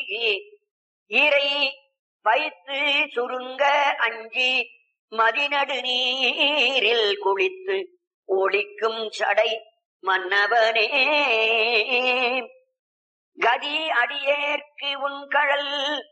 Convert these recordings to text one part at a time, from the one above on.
ஈரை வைத்து சுருங்க அஞ்சி மதிநடு நீரில் குளித்து ஒளிக்கும் சடை மன்னவனே கதி அடியேற்கு உன் கழல்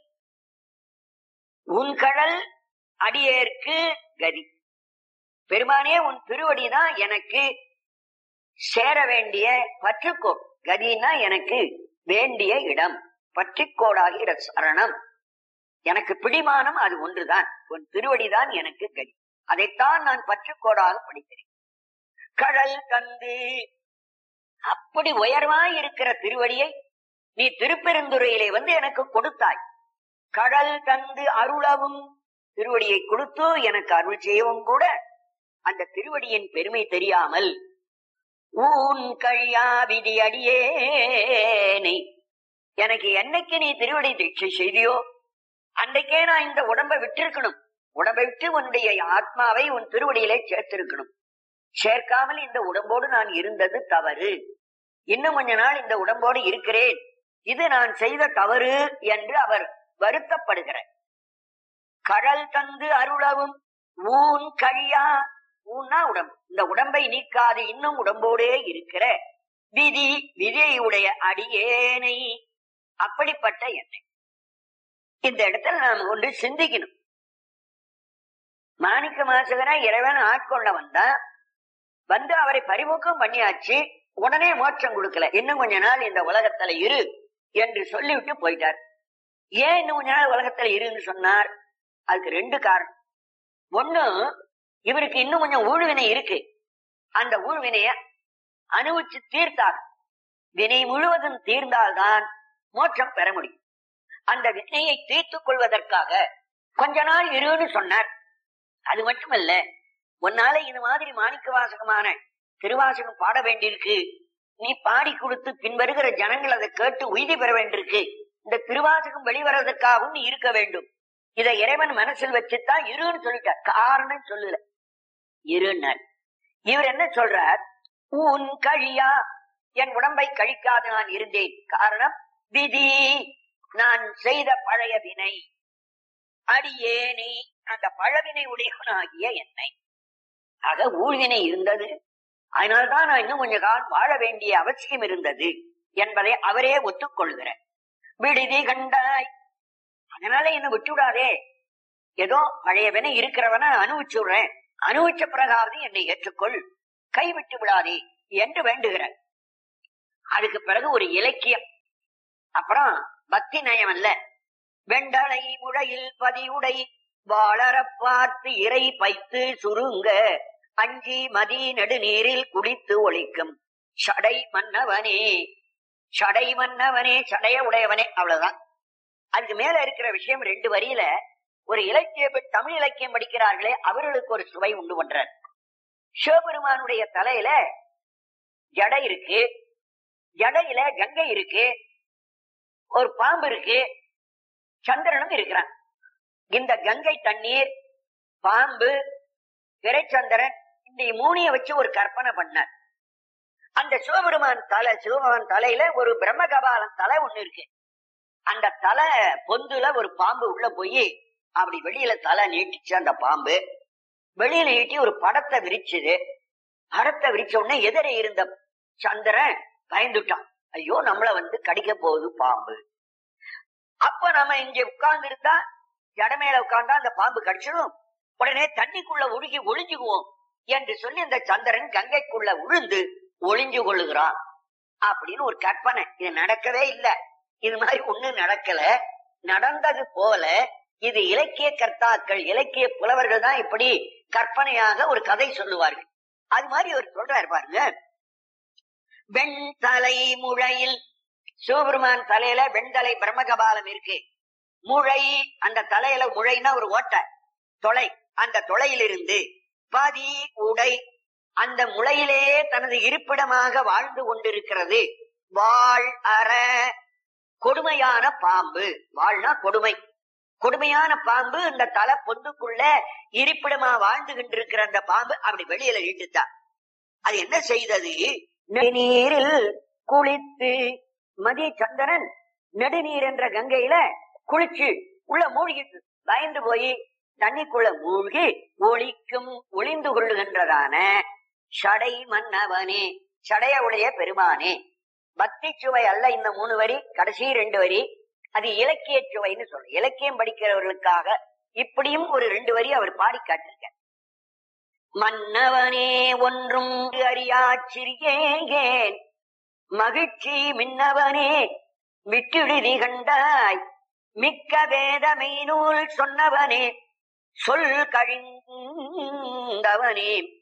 உன் கழல் அடியேற்கு கதி பெருமானே உன் திருவடிதான் எனக்கு சேர வேண்டிய பற்றுக்கோள் கதினா எனக்கு வேண்டிய இடம் பற்றிக்கோடாகிற சரணம் எனக்கு பிடிமானம் அது ஒன்றுதான் உன் திருவடிதான் எனக்கு கதி அதைத்தான் நான் பற்றுக்கோடாக படிக்கிறேன் கடல் தந்து அப்படி உயர்வாய் இருக்கிற திருவடியை நீ திருப்பெருந்துறையிலே வந்து எனக்கு கொடுத்தாய் கடல் தந்து அருளவும் திருவடியை கொடுத்து எனக்கு அருள் செய்யவும் கூட அந்த திருவடியின் பெருமை தெரியாமல் ஊன் கழியா விதி அடியேனை எனக்கு என்னைக்கு நீ திருவடி தீட்சை செய்தியோ அன்றைக்கே நான் இந்த உடம்பை விட்டிருக்கணும் உடம்பை விட்டு உன்னுடைய ஆத்மாவை உன் திருவடியிலே சேர்த்திருக்கணும் சேர்க்காமல் இந்த உடம்போடு நான் இருந்தது தவறு இன்னும் கொஞ்ச நாள் இந்த உடம்போடு இருக்கிறேன் இது நான் செய்த தவறு என்று அவர் வருத்தப்படுகிறார் கடல் தந்து அருளவும் ஊன் கழியா ஊன்னா உடம்பு இந்த உடம்பை நீக்காது இன்னும் உடம்போடே இருக்கிற விதி விதியுடைய அடியேனை அப்படிப்பட்ட என்னை இந்த இடத்துல நாம கொண்டு சிந்திக்கணும் மாணிக்க மாசகனா இறைவன் ஆட்கொள்ள வந்தா வந்து அவரை பரிமுகம் பண்ணியாச்சு உடனே மோட்சம் கொடுக்கல இன்னும் கொஞ்ச நாள் இந்த உலகத்துல இரு என்று சொல்லிவிட்டு போயிட்டார் ஏன் இன்னும் கொஞ்ச நாள் உலகத்துல இருன்னு சொன்னார் அதுக்கு ரெண்டு காரணம் ஒண்ணு இவருக்கு இன்னும் கொஞ்சம் ஊழ்வினை இருக்கு அந்த ஊழ்வினைய அனுபவிச்சு தீர்த்தார் வினை முழுவதும் தீர்ந்தால்தான் மோட்சம் பெற முடியும் அந்த வினையை தீர்த்துக் கொள்வதற்காக கொஞ்ச நாள் இருன்னு சொன்னார் அது மட்டுமல்ல உன்னால இது மாதிரி மாணிக்க வாசகமான திருவாசகம் பாட வேண்டியிருக்கு நீ பாடி கொடுத்து பின்வருகிற ஜனங்கள் அதை கேட்டு உய்தி பெற வேண்டியிருக்கு இந்த திருவாசகம் வெளிவரதற்காகவும் நீ இருக்க வேண்டும் இதை இறைவன் மனசில் வச்சுதான் இருன்னு சொல்லிட்டார் காரணம் சொல்லல இருனர் இவர் என்ன சொல்றார் உன் கழியா என் உடம்பை கழிக்காது நான் இருந்தேன் காரணம் விதி நான் செய்த பழைய வினை அடியேனை அந்த பழவினை உடையவனாகிய என்னை ஆக ஊழ்வினை இருந்தது அதனால்தான் நான் இன்னும் கொஞ்ச காலம் வாழ வேண்டிய அவசியம் இருந்தது என்பதை அவரே ஒத்துக்கொள்கிறார் விடுதி கண்டாய் அதனால என்ன விட்டுவிடாதே ஏதோ பழைய வினை இருக்கிறவன அனுபவிச்சுடுறேன் அனுபவிச்ச பிரகாரம் என்னை ஏற்றுக்கொள் கைவிட்டு விடாதே என்று வேண்டுகிறார் அதுக்கு பிறகு ஒரு இலக்கியம் அப்புறம் பக்தி நயம் அல்ல வெண்டலை முழையில் பதியுடை வாழற பார்த்து இறை பைத்து சுருங்க அஞ்சி மதி நெடுநீரில் குளித்து ஒழிக்கும் சடை மன்னவனே சடை மன்னவனே சடைய உடையவனே அவ்வளவுதான் அதுக்கு மேல இருக்கிற விஷயம் ரெண்டு வரியில ஒரு இலக்கிய தமிழ் இலக்கியம் படிக்கிறார்களே அவர்களுக்கு ஒரு சுவை உண்டு பண்றார் சிவபெருமானுடைய தலையில ஜடை இருக்கு ஜடையில கங்கை இருக்கு ஒரு பாம்பு இருக்கு சந்திரனும் இருக்கிறான் இந்த கங்கை தண்ணீர் பாம்பு திரைச்சந்திரன் இந்த மூணைய வச்சு ஒரு கற்பனை பண்ணார் அந்த சிவபெருமான் தலை சிவபெருமான் தலையில ஒரு பிரம்ம கபாலம் தலை ஒண்ணு இருக்கு அந்த தலை பொந்துல ஒரு பாம்பு உள்ள போய் அப்படி வெளியில தலை நீட்டிச்சு அந்த பாம்பு வெளியில நீட்டி ஒரு படத்தை விரிச்சுது படத்தை விரிச்ச உடனே எதிர இருந்த சந்திரன் பயந்துட்டான் ஐயோ நம்மள வந்து கடிக்க போகுது பாம்பு அப்ப நம்ம இங்க உட்கார்ந்து இருந்தா ஜடமேல உட்கார்ந்தா அந்த பாம்பு கடிச்சிடும் உடனே தண்ணிக்குள்ள ஒழுகி ஒளிஞ்சுக்குவோம் என்று சொல்லி அந்த சந்திரன் கங்கைக்குள்ள உழுந்து ஒளிஞ்சு கொள்ளுகிறான் அப்படின்னு ஒரு கற்பனை இது நடக்கவே இல்லை இது மாதிரி ஒண்ணு நடக்கல நடந்தது போல இது இலக்கிய கர்த்தாக்கள் இலக்கிய புலவர்கள் தான் இப்படி கற்பனையாக ஒரு கதை சொல்லுவார்கள் அது மாதிரி அவர் சொல்றாரு பாருங்க வெண்தலை முழையில் சிவபெருமான் தலையில வெண்தலை பிரம்மகபாலம் இருக்கு முழை அந்த தலையில முழைனா ஒரு ஓட்டை தொலை அந்த தொலையிலிருந்து பதி உடை அந்த முளையிலே தனது இருப்பிடமாக வாழ்ந்து கொண்டிருக்கிறது வாழ் அற கொடுமையான பாம்பு வாழ்னா கொடுமை கொடுமையான பாம்பு இந்த தலை பொந்துக்குள்ள இருப்பிடமா வாழ்ந்துகிட்டு இருக்கிற அந்த பாம்பு அப்படி வெளியில இட்டுத்தா அது என்ன செய்தது நீரில் குளித்து மதிய சந்திரன் நெடுநீர் என்ற கங்கையில குளிச்சு உள்ள மூழ்கிட்டு பயந்து போய் தண்ணிக்குள்ள மூழ்கி ஒளிக்கும் ஒளிந்து கொள்ளுகின்றதான சடை மன்னவனே சடைய உடைய பெருமானே பக்தி சுவை அல்ல இந்த மூணு வரி கடைசி ரெண்டு வரி அது இலக்கிய சுவைன்னு சொல்ற இலக்கியம் படிக்கிறவர்களுக்காக இப்படியும் ஒரு ரெண்டு வரி அவர் பாடி காட்டிருக்க மன்னவனே ஒன்றும் அறியா சிறியேன் மகிழ்ச்சி மின்னவனே விட்டுடுதி கண்டாய் மிக்க வேதமை நூல் சொன்னவனே சொல் கழிந்தவனே